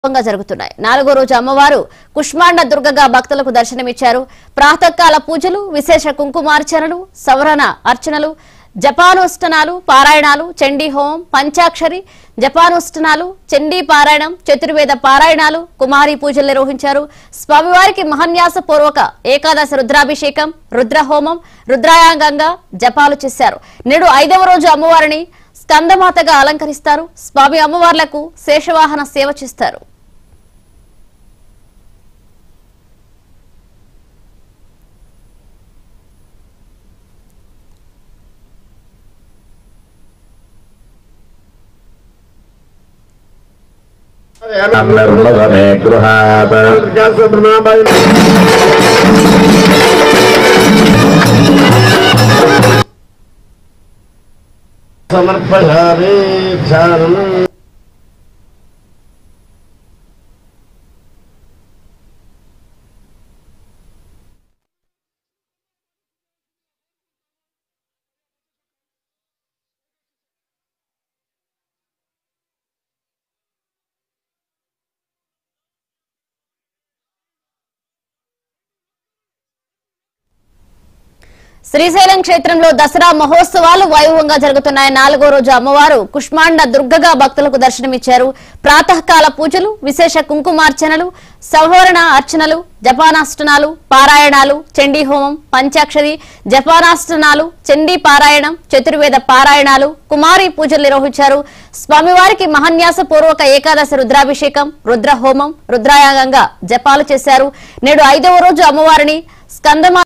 వైభవంగా జరుగుతున్నాయి నాలుగో రోజు అమ్మవారు కుష్మాండ దుర్గగా భక్తులకు దర్శనమిచ్చారు ప్రాతకాల పూజలు విశేష కుంకుమార్చనలు సవరణ అర్చనలు జపానుష్ఠనాలు పారాయణాలు చండీ హోమం పంచాక్షరి జపానుష్ఠనాలు చండీ పారాయణం చతుర్వేద పారాయణాలు కుమారి పూజలు నిర్వహించారు స్వామివారికి మహన్యాస పూర్వక ఏకాదశి రుద్రాభిషేకం రుద్రహోమం రుద్రాయాంగంగా జపాలు చేశారు నేడు ఐదవ రోజు అమ్మవారిని స్కందమాతగా అలంకరిస్తారు స్వామి అమ్మవార్లకు శేషవాహన సేవ చేస్తారు నిర్మలమే గృహాత్ సమర్పయామి ధ్యానం శ్రీశైలం క్షేత్రంలో దసరా మహోత్సవాలు వైభవంగా జరుగుతున్నాయి నాలుగో రోజు అమ్మవారు కుష్మాండ దుర్గగా భక్తులకు దర్శనమిచ్చారు ప్రాతకాల పూజలు విశేష కుంకుమార్చనలు సంహరణ అర్చనలు జపానాష్టనాలు పారాయణాలు చండీ హోమం పంచాక్షరి జపానాష్టనాలు చండీ పారాయణం చతుర్వేద పారాయణాలు కుమారి పూజలు నిర్వహించారు స్వామివారికి మహన్యాస పూర్వక ఏకాదశి రుద్రాభిషేకం రుద్రహోమం రుద్రాయాంగంగా జపాలు చేశారు నేడు ఐదవ రోజు అమ్మవారిని స్కందమా